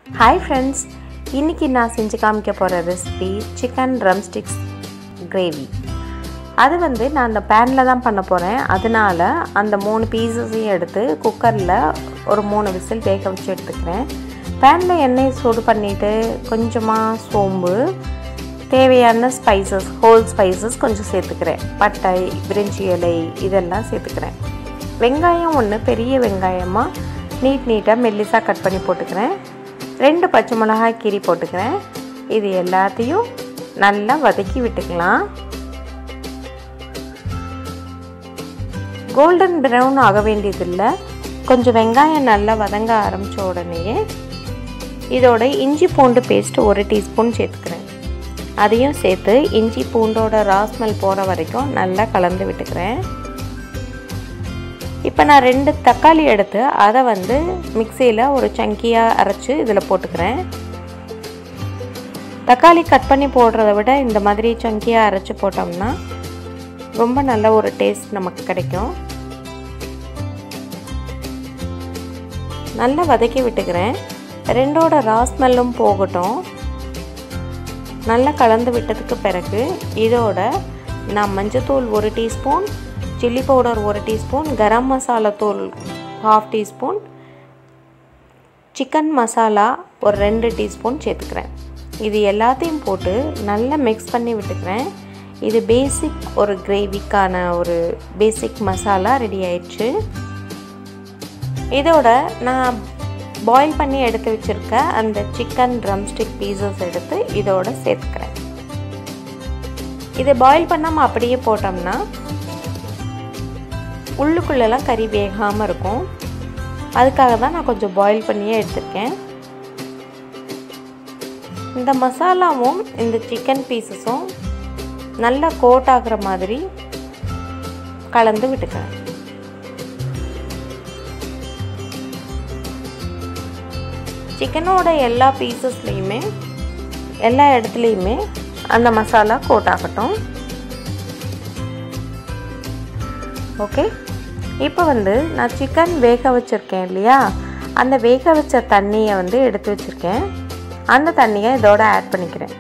hi friends இன்றைக்கி நான் செஞ்சு காமிக்க போகிற recipe chicken drumsticks gravy அது வந்து நான் அந்த பேனில் தான் பண்ண போகிறேன் அதனால் அந்த மூணு பீசஸையும் எடுத்து குக்கரில் ஒரு மூணு விசில் வேக வச்சு எடுத்துக்கிறேன் பேனில் எண்ணெய் சூடு பண்ணிவிட்டு கொஞ்சமாக சோம்பு தேவையான ஸ்பைசஸ் ஹோல் ஸ்பைசஸ் கொஞ்சம் சேர்த்துக்கிறேன் பட்டை பிரிஞ்சி இலை இதெல்லாம் சேர்த்துக்கிறேன் வெங்காயம் ஒன்று பெரிய வெங்காயமாக நீட் நீட்டாக மெல்லிஸாக கட் பண்ணி போட்டுக்கிறேன் ரெண்டு பச்சை மிளகாய் கீரி போட்டுக்கிறேன் இது எல்லாத்தையும் நல்லா வதக்கி விட்டுக்கலாம் கோல்டன் ப்ரௌன் ஆக வேண்டியதில்லை கொஞ்சம் வெங்காயம் நல்லா வதங்க ஆரம்பித்த உடனேயே இதோட இஞ்சி பூண்டு பேஸ்ட் ஒரு டீஸ்பூன் சேர்த்துக்கிறேன் அதையும் சேர்த்து இஞ்சி பூண்டோட ராஸ்மெல் போகிற வரைக்கும் நல்லா கலந்து விட்டுக்கிறேன் இப்போ நான் ரெண்டு தக்காளி எடுத்து அதை வந்து மிக்சியில் ஒரு சங்கியாக அரைச்சி இதில் போட்டுக்கிறேன் தக்காளி கட் பண்ணி போடுறத விட இந்த மாதிரி சங்கியாக அரைச்சி போட்டோம்னா ரொம்ப நல்ல ஒரு டேஸ்ட் நமக்கு கிடைக்கும் நல்லா வதக்கி விட்டுக்கிறேன் ரெண்டோட ராஸ்மெல்லும் போகட்டும் நல்லா கலந்து விட்டதுக்கு பிறகு இதோட நான் மஞ்சத்தூள் ஒரு டீஸ்பூன் சில்லி பவுடர் ஒரு டீஸ்பூன் கரம் மசாலா தூள் ஹாஃப் டீஸ்பூன் சிக்கன் மசாலா ஒரு ரெண்டு டீஸ்பூன் சேர்த்துக்கிறேன் இது எல்லாத்தையும் போட்டு நல்லா மிக்ஸ் பண்ணி விட்டுக்கிறேன் இது பேசிக் ஒரு கிரேவிக்கான ஒரு பேசிக் மசாலா ரெடி ஆயிடுச்சு இதோட நான் பாயில் பண்ணி எடுத்து வச்சுருக்க அந்த சிக்கன் ட்ரம்ஸ்டிக் பீசஸ் எடுத்து இதோட சேர்த்துக்கிறேன் இதை பாயில் பண்ணாமல் அப்படியே போட்டோம்னா உள்ளுக்குள்ளெல்லாம் கறி வேகாமல் இருக்கும் அதுக்காக தான் நான் கொஞ்சம் பாயில் பண்ணியே எடுத்திருக்கேன் இந்த மசாலாவும் இந்த சிக்கன் பீசஸும் நல்லா கோட் ஆகிற மாதிரி கலந்து விட்டுக்கிறேன் சிக்கனோட எல்லா பீசஸ்லேயுமே எல்லா இடத்துலையுமே அந்த மசாலா கோட் ஆகட்டும் ஓகே இப்போ வந்து நான் சிக்கன் வேக வச்சுருக்கேன் இல்லையா அந்த வேக வச்ச தண்ணியை வந்து எடுத்து வச்சுருக்கேன் அந்த தண்ணியை இதோட ஆட் பண்ணிக்கிறேன்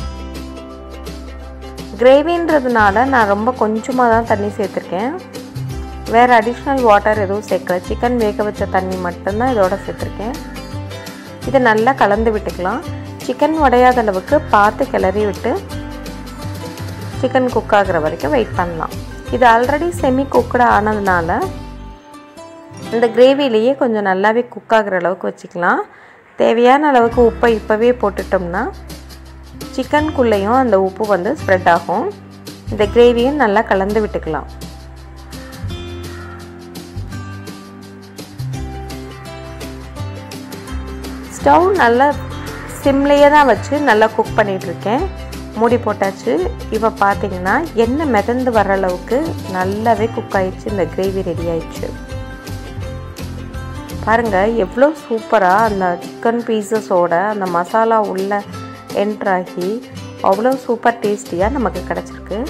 கிரேவின்றதுனால நான் ரொம்ப கொஞ்சமாக தான் தண்ணி சேர்த்துருக்கேன் வேறு அடிஷ்னல் வாட்டர் எதுவும் சேர்க்கல சிக்கன் வேக வச்ச தண்ணி மட்டும்தான் இதோட சேர்த்துருக்கேன் இதை நல்லா கலந்து விட்டுக்கலாம் சிக்கன் உடையாத அளவுக்கு பார்த்து கிளறி விட்டு சிக்கன் குக் ஆகிற வரைக்கும் வெயிட் பண்ணலாம் இது ஆல்ரெடி செமி குக்கடு ஆனதுனால இந்த கிரேவிலேயே கொஞ்சம் நல்லாவே குக் ஆகிற அளவுக்கு வச்சுக்கலாம் தேவையான அளவுக்கு உப்பை இப்போவே போட்டுட்டோம்னா சிக்கனுக்குள்ளேயும் அந்த உப்பு வந்து ஸ்ப்ரெட் ஆகும் இந்த கிரேவியும் நல்லா கலந்து விட்டுக்கலாம் ஸ்டவ் நல்லா சிம்லேயே தான் வச்சு நல்லா குக் பண்ணிகிட்ருக்கேன் மூடி போட்டாச்சு இப்போ பார்த்தீங்கன்னா எண்ணெய் மிதந்து வர அளவுக்கு நல்லாவே குக் ஆயிடுச்சு இந்த கிரேவி ரெடி ஆயிடுச்சு பாருங்கள் எவ்வளோ சூப்பராக அந்த சிக்கன் பீசஸோட அந்த மசாலா உள்ளே என்ட்ராகி அவ்வளோ சூப்பர் டேஸ்டியாக நமக்கு கிடச்சிருக்கு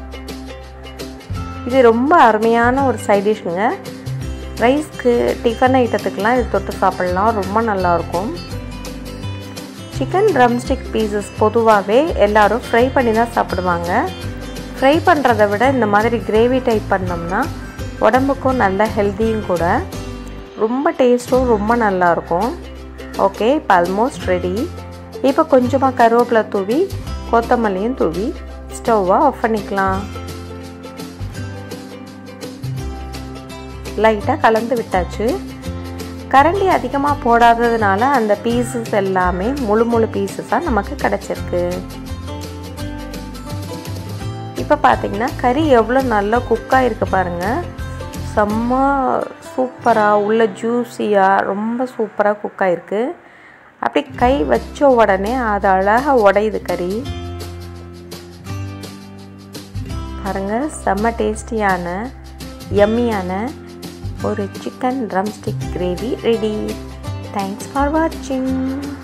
இது ரொம்ப அருமையான ஒரு சைட் டிஷ்ஷுங்க ரைஸ்க்கு டிஃபன் ஐட்டத்துக்கெலாம் இது தொட்டு சாப்பிட்லாம் ரொம்ப நல்லாயிருக்கும் சிக்கன் ட்ரம்ஸ்டிக் பீசஸ் பொதுவாகவே எல்லோரும் ஃப்ரை பண்ணி தான் சாப்பிடுவாங்க ஃப்ரை பண்ணுறத விட இந்த மாதிரி கிரேவி டைப் பண்ணோம்னா உடம்புக்கும் நல்ல ஹெல்த்தியும் கூட ரொம்ப டேஸ்ட்டும் ரொம்ப நல்லாயிருக்கும் ஓகே இப்போ ஆல்மோஸ்ட் ரெடி இப்போ கொஞ்சமாக கருவேப்பிலை தூவி கொத்தமல்லியும் தூவி ஸ்டவ்வை ஆஃப் பண்ணிக்கலாம் லைட்டாக கலந்து விட்டாச்சு கரண்டி அதிகமாக போடாததுனால அந்த பீசஸ் எல்லாமே முழு முழு பீசஸாக நமக்கு கிடச்சிருக்கு இப்போ பார்த்தீங்கன்னா கறி எவ்வளோ நல்லா குக்காக இருக்குது பாருங்கள் செம்ம சூப்பராக உள்ள ஜூஸியாக ரொம்ப சூப்பராக குக்காக இருக்குது அப்படி கை வச்ச உடனே அது அழகாக உடையுது கறி பாருங்கள் செம்ம டேஸ்டியான எம்மியான ஒரு chicken drumstick gravy ready thanks for வாட்சிங்